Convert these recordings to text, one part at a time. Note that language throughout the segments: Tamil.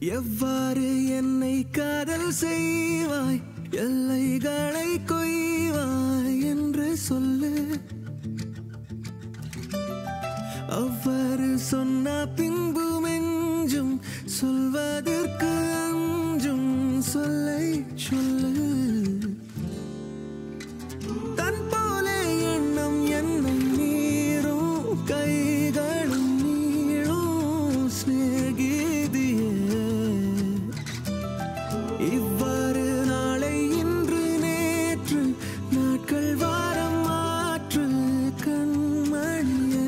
எவ்வாறு என்னை காதல் செய்வாய் எல்லைகளை கொய்வாய் என்று சொல்லு அவ்வாறு சொன்ன பின்பு மெஞ்சும் சொல்வதற்கு அஞ்சும் சொல்லை சொல்லு தன் போல எண்ணம் என்னை நீரும் கைகளும் நீளும் சிநேகிதியே இவ்வாறு நாளை இன்று நேற்று நாட்கள் வாரம் மாற்று கண்மணியே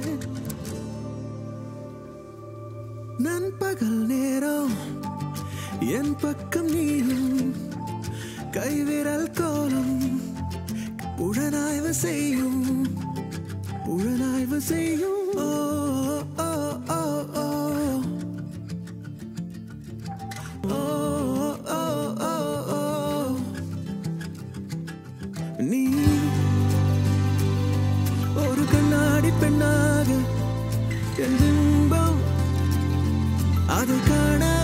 நண்பகல் நேரம் என் பக்கம் நீளும் கைவிரல் கோலம் புலனாய்வு செய்யும் புலனாய்வு செய்யும் ஓ ஓ ஓ ஓ ஓ ஓ ஓ ஓ நீ ஒரு கண்ணாடி பெண்ணாக என் பிம்பம் அதை காண